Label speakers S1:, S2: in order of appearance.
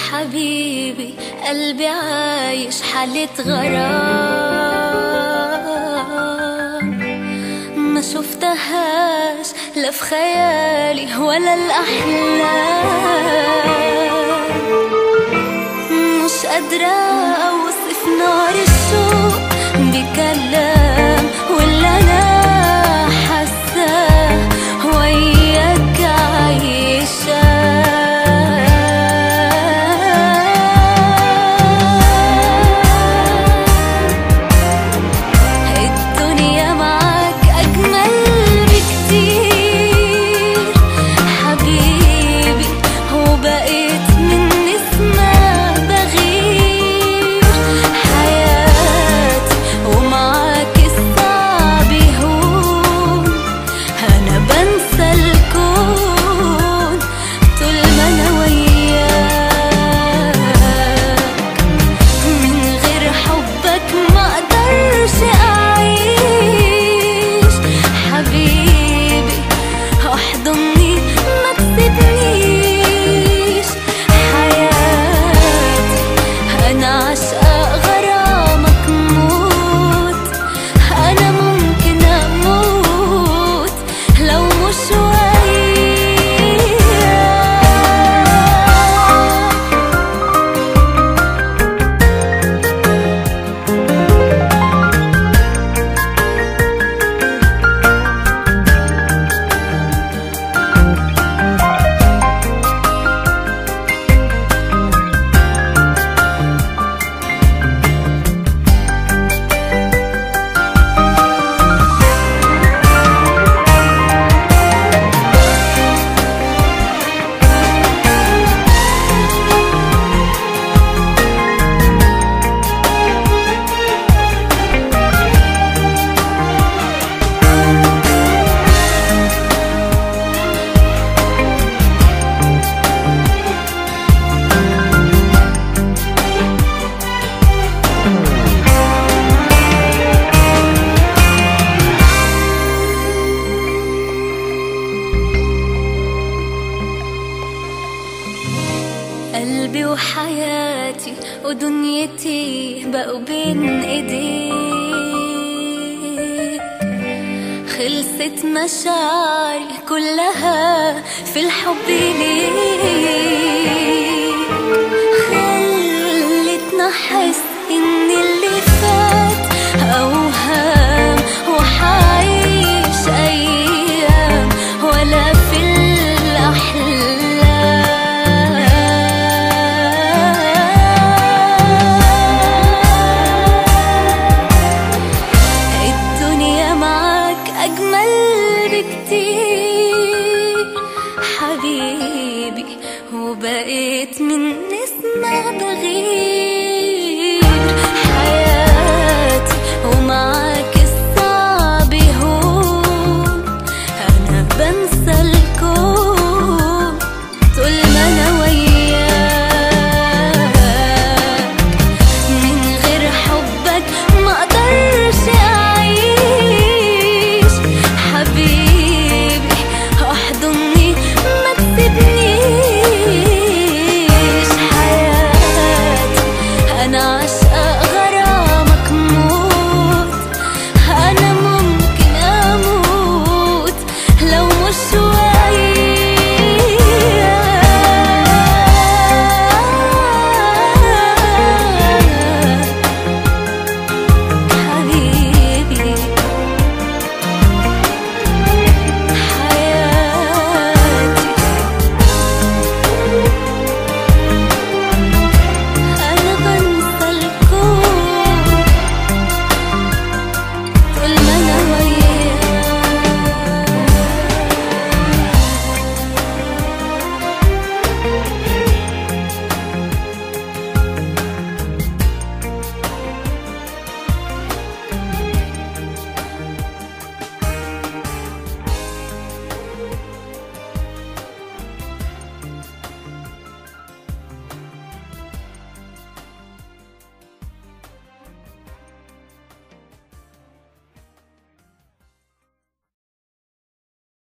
S1: حبيبي قلبي عايش حالة غرام ما شفتهاش لا في خيالي ولا الأحلام مش قادرة أوصف نار الشوق بكلام واللي أنا حاساه وياك عايشة الدنيا معاك أجمل بكتير حبيبي وبقيت من اسمها بغير حياتي ومعاك الصعب يهون أنا بنسى الكون طول ما أنا وياك من غير حبك ما اقدرش اعيش حبيبي احضني ما تسيبنيش حياتي انا عاشقة غرامك موت انا ممكن اموت لو مش وياك قلبي وحياتي ودنيتي بقوا بين ايديك خلصت مشاعري كلها في الحب ليك خلتنا احس ان اللي فات اوهام وحعيش ايام ولا في الاحلام الدنيا معاك أجمل بكتير حبيبي وبقيت من اسمها بغير